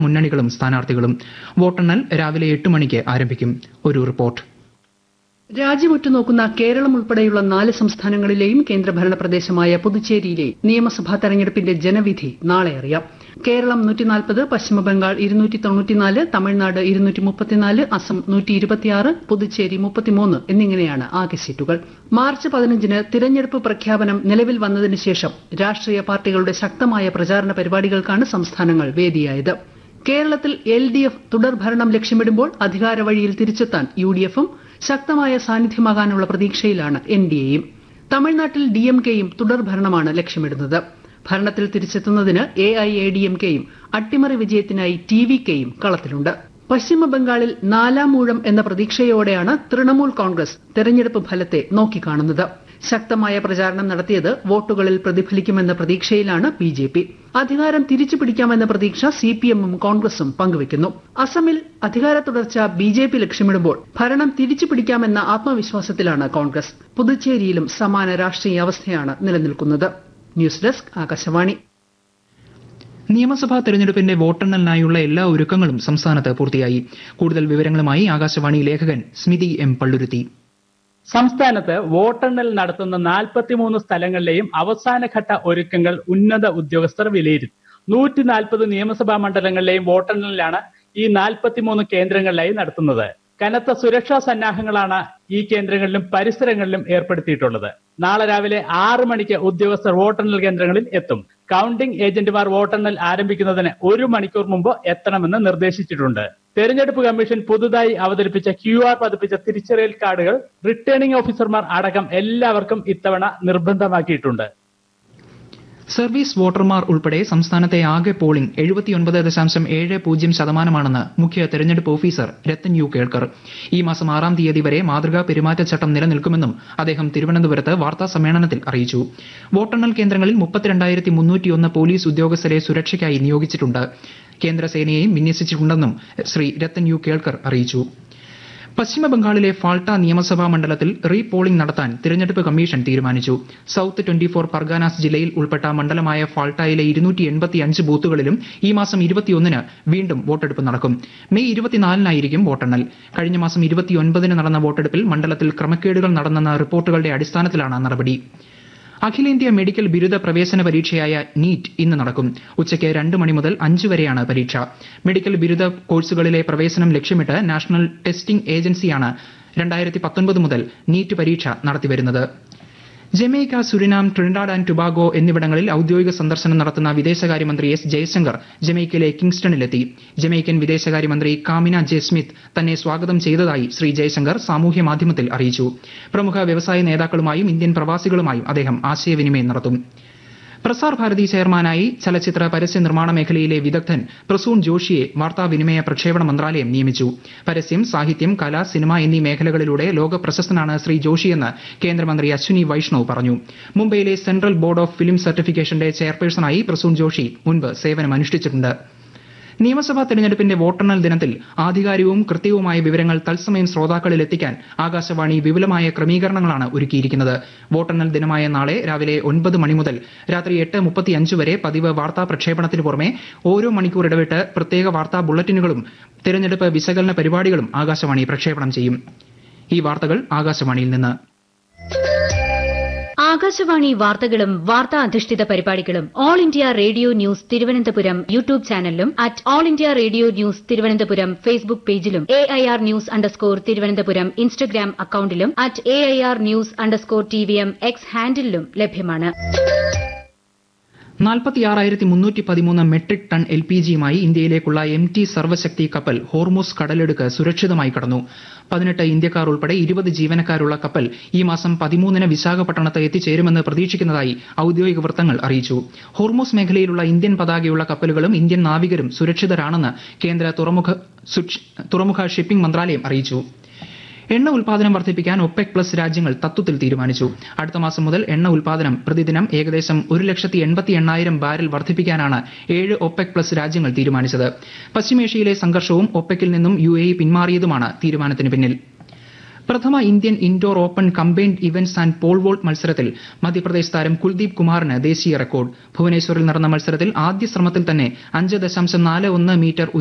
മുന്നണികളും സ്ഥാനാർത്ഥികളും വോട്ടെണ്ണൽ രാവിലെ എട്ട് മണിക്ക് ആരംഭിക്കും ഒരു റിപ്പോർട്ട് രാജ്യം ഉറ്റുനോക്കുന്ന കേരളം ഉൾപ്പെടെയുള്ള നാല് സംസ്ഥാനങ്ങളിലെയും കേന്ദ്രഭരണ പ്രദേശമായ പുതുച്ചേരിയിലെ നിയമസഭാ തെരഞ്ഞെടുപ്പിന്റെ ജനവിധി നാളെ അറിയാം കേരളം നൂറ്റിനാൽപ്പത് പശ്ചിമബംഗാൾ ഇരുന്നൂറ്റി തൊണ്ണൂറ്റിനാല് തമിഴ്നാട് ഇരുന്നൂറ്റി മുപ്പത്തിനാല് അസം നൂറ്റി ഇരുപത്തിയാറ് പുതുച്ചേരി മുപ്പത്തിമൂന്ന് എന്നിങ്ങനെയാണ് ആകെ സീറ്റുകൾ മാർച്ച് പതിനഞ്ചിന് തിരഞ്ഞെടുപ്പ് പ്രഖ്യാപനം നിലവിൽ വന്നതിന് ശേഷം രാഷ്ട്രീയ പാർട്ടികളുടെ ശക്തമായ പ്രചാരണ പരിപാടികൾക്കാണ് സംസ്ഥാനങ്ങൾ വേദിയായത് കേരളത്തിൽ എൽ ഡി എഫ് തുടർഭരണം ലക്ഷ്യമിടുമ്പോൾ അധികാരവഴിയിൽ തിരിച്ചെത്താൻ യു ഡി എഫും ശക്തമായ സാന്നിധ്യമാകാനുള്ള പ്രതീക്ഷയിലാണ് എൻ ഡി എയും തമിഴ്നാട്ടിൽ ഡി എം കെയും തുടർഭരണമാണ് ലക്ഷ്യമിടുന്നത് ഭരണത്തിൽ തിരിച്ചെത്തുന്നതിന് A I A D M കെയും അട്ടിമറി വിജയത്തിനായി ടി വി കെയും കളത്തിലുണ്ട് പശ്ചിമ ബംഗാളിൽ നാലാം ഊഴം എന്ന പ്രതീക്ഷയോടെയാണ് തൃണമൂൽ കോൺഗ്രസ് തെരഞ്ഞെടുപ്പ് ഫലത്തെ നോക്കിക്കാണുന്നത് ശക്തമായ പ്രചാരണം നടത്തിയത് വോട്ടുകളിൽ പ്രതിഫലിക്കുമെന്ന പ്രതീക്ഷയിലാണ് ബി ജെ പി അധികാരം തിരിച്ചു പിടിക്കാമെന്ന പ്രതീക്ഷ സി പി എമ്മും കോൺഗ്രസും പങ്കുവയ്ക്കുന്നു അസമിൽ അധികാര തുടർച്ച ബി ജെ പി ലക്ഷ്യമിടുമ്പോൾ ഭരണം തിരിച്ചു പിടിക്കാമെന്ന ആത്മവിശ്വാസത്തിലാണ് കോൺഗ്രസ് പുതുച്ചേരിയിലും സമാന രാഷ്ട്രീയ അവസ്ഥയാണ് നിലനിൽക്കുന്നത് ന്യൂസ് ഡെസ്ക് ആകാശവാണി നിയമസഭാ തെരഞ്ഞെടുപ്പിന്റെ വോട്ടെണ്ണലിനായുള്ള എല്ലാ ഒരുക്കങ്ങളും സംസ്ഥാനത്ത് പൂർത്തിയായി കൂടുതൽ വിവരങ്ങളുമായി ആകാശവാണി ലേഖകൻ സ്മിതി എം പള്ളുരുത്തി സംസ്ഥാനത്ത് വോട്ടെണ്ണൽ നടത്തുന്ന നാൽപ്പത്തിമൂന്ന് സ്ഥലങ്ങളിലെയും അവസാനഘട്ട ഒരുക്കങ്ങൾ ഉന്നത ഉദ്യോഗസ്ഥർ വിലയിരുത്തി നൂറ്റി നാൽപ്പത് നിയമസഭാ മണ്ഡലങ്ങളിലെയും വോട്ടെണ്ണലിലാണ് ഈ നാൽപ്പത്തിമൂന്ന് കേന്ദ്രങ്ങളിലായി നടത്തുന്നത് കനത്ത സുരക്ഷാ സന്നാഹങ്ങളാണ് ഈ കേന്ദ്രങ്ങളിലും പരിസരങ്ങളിലും ഏർപ്പെടുത്തിയിട്ടുള്ളത് നാളെ രാവിലെ ആറ് മണിക്ക് ഉദ്യോഗസ്ഥർ വോട്ടെണ്ണൽ കേന്ദ്രങ്ങളിൽ എത്തും കൗണ്ടിംഗ് ഏജന്റുമാർ വോട്ടെണ്ണൽ ആരംഭിക്കുന്നതിന് ഒരു മണിക്കൂർ മുമ്പ് എത്തണമെന്ന് നിർദ്ദേശിച്ചിട്ടുണ്ട് തെരഞ്ഞെടുപ്പ് കമ്മീഷൻ പുതുതായി അവതരിപ്പിച്ച ക്യു ആർ പതിപ്പിച്ച തിരിച്ചറിയൽ കാർഡുകൾ റിട്ടേണിംഗ് ഓഫീസർമാർ അടക്കം എല്ലാവർക്കും ഇത്തവണ നിർബന്ധമാക്കിയിട്ടുണ്ട് സർവീസ് വോട്ടർമാർ ഉൾപ്പെടെ സംസ്ഥാനത്തെ ആകെ പോളിംഗ് എഴുപത്തിയൊൻപത് ദശാംശം ഏഴ് പൂജ്യം ശതമാനമാണെന്ന് മുഖ്യ തെരഞ്ഞെടുപ്പ് ഓഫീസർ രത്തൻ യു കേൾക്കർ ഈ മാസം ആറാം തീയതി വരെ മാതൃകാ പെരുമാറ്റച്ചട്ടം നിലനിൽക്കുമെന്നും അദ്ദേഹം തിരുവനന്തപുരത്ത് വാർത്താ സമ്മേളനത്തിൽ അറിയിച്ചു വോട്ടെണ്ണൽ കേന്ദ്രങ്ങളിൽ മുപ്പത്തിരണ്ടായിരത്തി മുന്നൂറ്റിയൊന്ന് പോലീസ് ഉദ്യോഗസ്ഥരെ സുരക്ഷയ്ക്കായി നിയോഗിച്ചിട്ടുണ്ട് കേന്ദ്രസേനയെയും വിന്യസിച്ചിട്ടുണ്ടെന്നും ശ്രീ രത്തൻ യു കേൾക്കർ അറിയിച്ചു പശ്ചിമ ബംഗാളിലെ ഫാൾട്ട നിയമസഭാ മണ്ഡലത്തിൽ റീ പോളിംഗ് നടത്താൻ തിരഞ്ഞെടുപ്പ് കമ്മീഷൻ തീരുമാനിച്ചു സൌത്ത് ട്വന്റി ഫോർ പർഗാനാസ് ജില്ലയിൽ ഉൾപ്പെട്ട മണ്ഡലമായ ഫാൾട്ടയിലെ ഇരുന്നൂറ്റി എൺപത്തിയഞ്ച് ബൂത്തുകളിലും ഈ മാസം ഇരുപത്തിയൊന്നിന് വീണ്ടും വോട്ടെടുപ്പ് നടക്കും മെയ് ഇരുപത്തിനാലിനായിരിക്കും വോട്ടെണ്ണൽ കഴിഞ്ഞ മാസം ഇരുപത്തിയൊൻപതിന് നടന്ന വോട്ടെടുപ്പിൽ മണ്ഡലത്തിൽ ക്രമക്കേടുകൾ നടന്നെന്ന റിപ്പോർട്ടുകളുടെ അടിസ്ഥാനത്തിലാണ് നടപടി അഖിലേന്ത്യാ മെഡിക്കൽ ബിരുദ പ്രവേശന പരീക്ഷയായ നീറ്റ് ഇന്ന് നടക്കും ഉച്ചയ്ക്ക് രണ്ട് മണി മുതൽ അഞ്ച് വരെയാണ് പരീക്ഷ മെഡിക്കൽ ബിരുദ കോഴ്സുകളിലെ പ്രവേശനം ലക്ഷ്യമിട്ട് നാഷണൽ ടെസ്റ്റിംഗ് ഏജൻസിയാണ് രണ്ടായിരത്തി പത്തൊൻപത് മുതൽ നീറ്റ് പരീക്ഷ നടത്തിവരുന്നത് Jamaica Suriname Trinidad and Tobago എന്നിവിടങ്ങളിൽ ഔദ്യോഗിക സന്ദർശനം നടത്തുന്ന വിദേശകാര്യമന്ത്രി എസ് ജയശങ്കർ ജമൈക്കയിലെ കിങ്സ്റ്റണിലെത്തി ജമൈക്കൻ വിദേശകാര്യമന്ത്രി കാമിന ജെ സ്മിത്ത് തന്നെ സ്വാഗതം ചെയ്തതായി ശ്രീ ജയശങ്കർ സാമൂഹ്യ മാധ്യമത്തിൽ അറിയിച്ചു പ്രമുഖ വ്യവസായ നേതാക്കളുമായും ഇന്ത്യൻ പ്രവാസികളുമായും അദ്ദേഹം ആശയവിനിമയം നടത്തും പ്രസാർ ഭാരതി ചെയർമാനായി ചലച്ചിത്ര പരസ്യ നിർമ്മാണ മേഖലയിലെ വിദഗ്ധൻ പ്രസൂൺ ജോഷിയെ വാർത്താവിനിമയ പ്രക്ഷേപണ മന്ത്രാലയം നിയമിച്ചു പരസ്യം സാഹിത്യം കല സിനിമ എന്നീ മേഖലകളിലൂടെ ലോക പ്രശസ്തനാണ് ശ്രീ ജോഷിയെന്ന് കേന്ദ്രമന്ത്രി അശ്വിനി വൈഷ്ണവ് പറഞ്ഞു മുംബൈയിലെ സെൻട്രൽ ബോർഡ് ഓഫ് ഫിലിം സർട്ടിഫിക്കേഷന്റെ ചെയർപേഴ്സണായി പ്രസൂൺ ജോഷി മുൻപ് സേവനമനുഷ്ഠിച്ചിട്ടുണ്ട് നിയമസഭാ തെരഞ്ഞെടുപ്പിന്റെ വോട്ടെണ്ണൽ ദിനത്തിൽ ആധികാരികവും കൃത്യവുമായ വിവരങ്ങൾ തത്സമയം ശ്രോതാക്കളിൽ എത്തിക്കാൻ ആകാശവാണി വിപുലമായ ക്രമീകരണങ്ങളാണ് ഒരുക്കിയിരിക്കുന്നത് വോട്ടെണ്ണൽ ദിനമായ നാളെ രാവിലെ ഒൻപത് മണി മുതൽ രാത്രി എട്ട് മുപ്പത്തിയഞ്ച് വരെ പതിവ് വാർത്താ പ്രക്ഷേപണത്തിന് പുറമെ ഓരോ മണിക്കൂർ ഇടവിട്ട് പ്രത്യേക വാർത്താ ബുള്ളറ്റിനുകളും തെരഞ്ഞെടുപ്പ് വിശകലന പരിപാടികളും ആകാശവാണി പ്രക്ഷേപണം ചെയ്യും ഈ വാർത്തകൾ ആകാശവാണിയിൽ നിന്ന് ആകാശവാണി വാർത്തകളും വാർത്താ അധിഷ്ഠിത പരിപാടികളും all India radio news Thiruvananthapuram YouTube ചാനലിലും at all India radio news Thiruvananthapuram Facebook പേജിലും A I R news underscore Thiruvananthapuram Instagram അക്കൌണ്ടിലും at A I R news underscore T V M X ഹാൻഡിലും ലഭ്യമാണ് നാൽപ്പത്തിയാറായിരത്തി മുന്നൂറ്റി പതിമൂന്ന് മെട്രിക് ടൺ എൽ പി ജിയുമായി ഇന്ത്യയിലേക്കുള്ള എം ടി സർവശക്തി കപ്പൽ ഹോർമൂസ് കടലെടുക്ക് സുരക്ഷിതമായി കടന്നു പതിനെട്ട് ഇന്ത്യക്കാർ ഉൾപ്പെടെ ഇരുപത് ജീവനക്കാരുള്ള കപ്പൽ ഈ മാസം പതിമൂന്നിന് വിശാഖപട്ടണത്ത് എത്തിച്ചേരുമെന്ന് പ്രതീക്ഷിക്കുന്നതായി ഔദ്യോഗിക വൃത്തങ്ങൾ അറിയിച്ചു ഹോർമൂസ് മേഖലയിലുള്ള ഇന്ത്യൻ പതാകയുള്ള കപ്പലുകളും ഇന്ത്യൻ നാവികരും സുരക്ഷിതരാണെന്ന് കേന്ദ്ര തുറമുഖ സുക്ഷ്- തുറമുഖ ഷിപ്പിംഗ് മന്ത്രാലയം അറിയിച്ചു എണ്ണ ഉൽപാദനം വർദ്ധിപ്പിക്കാൻ ഒപെക് പ്ലസ് രാജ്യങ്ങൾ തത്വത്തിൽ തീരുമാനിച്ചു അടുത്ത മാസം മുതൽ എണ്ണ ഉൽപാദനം പ്രതിദിനം ഏകദേശം ഒരു ലക്ഷത്തി എൺപത്തി എണ്ണായിരം ബാരൽ വർദ്ധിപ്പിക്കാനാണ് ഏഴ് ഒപെക് പ്ലസ് രാജ്യങ്ങൾ തീരുമാനിച്ചത് പശ്ചിമേഷ്യയിലെ സംഘർഷവും ഒപെക്കിൽ നിന്നും യു എ ഇ പിന്മാറിയതുമാണ് തീരുമാനത്തിന് പിന്നിൽ പ്രഥമ Indian indoor open combined events and pole vault മത്സരത്തിൽ മധ്യപ്രദേശ് താരം കുൽദീപ് കുമാറിന് ദേശീയ റെക്കോർഡ് ഭുവനേശ്വറിൽ നടന്ന മത്സരത്തിൽ ആദ്യ ശ്രമത്തിൽ തന്നെ അഞ്ച് ദശാംശം നാല് ഒന്ന് മീറ്റർ